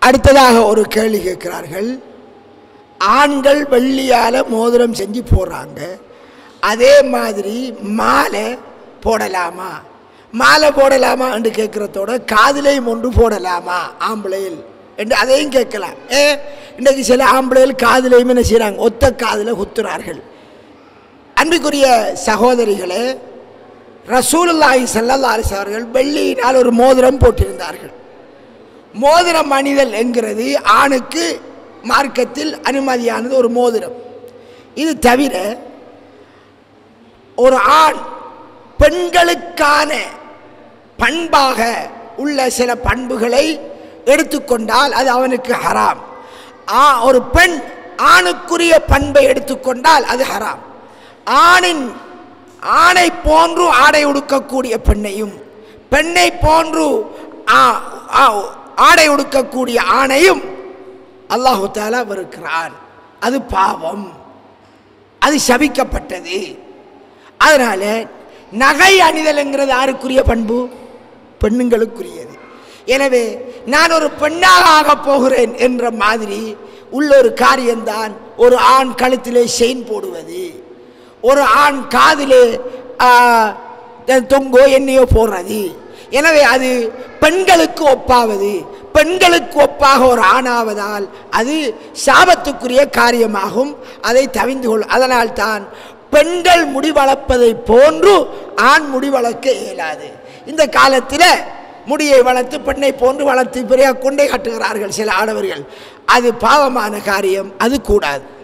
அடுத்ததாக ஒரு கேள்வி கேட்கிறார்கள் ஆண்கள் வெள்ளியால் மோதிரம் செஞ்சு போடுறாங்க அதே மாதிரி மாலை போடலாமா மாலை போடலாமா என்று கேட்குறதோட காதிலையும் ஒன்று போடலாமா ஆம்பளையில் என்று அதையும் கேட்கலாம் ஏ இன்றைக்கு சில ஆம்பளைகள் காதிலையும் என்ன செய்கிறாங்க ஒத்த காதில் குத்துறார்கள் அன்புக்குரிய சகோதரிகளே ரசூலுல்லாஹி ஸல்லல்லாஹு அலைஹி அவர்கள் வெள்ளியினால் ஒரு மோதிரம் போட்டிருந்தார்கள் மோதிரம் அணிதல் என்கிறது ஆணுக்கு மார்க்கத்தில் அனுமதியானது ஒரு மோதிரம் இது தவிர ஒரு ஆண் பெண்களுக்கான பண்பாக உள்ள சில பண்புகளை எடுத்துக்கொண்டால் அது அவனுக்கு ஹராம் ஆ ஒரு பெண் ஆணுக்குரிய பண்பை எடுத்துக்கொண்டால் அது ஹராம் ஆணின் ஆணை போன்று ஆடை உடுக்கக்கூடிய பெண்ணையும் பெண்ணை போன்று ஆ- ஆ- ஆடை உடுக்கக்கூடிய ஆணையும் அல்லாஹு தாலா வெறுக்கிறான் அது பாவம் அது சபிக்கப்பட்டது அதனால நகை அணிதல்ங்கிறது யாருக்குரிய பண்பு பெண்ணுங்களுக்குரியது எனவே நான் ஒரு பெண்ணாக ஆகப் போகிறேன் என்ற மாதிரி உள்ள ஒரு காரியம்தான் ஒரு ஆண் கழுத்திலே செயின் போடுவது ஒரு ஆண் காதிலே ஆ, தொங்கோ எண்ணெயோ போடுறது எனவே அது பெண்களுக்கு ஒப்பாவது பெண்களுக்கு ஒப்பாக ஒரு ஆணாவதால் அது சாபத்துக்குரிய காரியமாகும் அதை தவிந்து கொள் அதனால் தான் பெண்கள் முடி வளர்ப்பதை போன்று ஆண் முடி வளர்க்க இயலாது இந்த காலத்தில் முடியை வளர்த்து பெண்ணை போன்று வளர்த்து பிறகு கொண்டே காட்டுகிறார்கள் சில ஆடவர்கள் அது பாவமான காரியம் அது கூடாது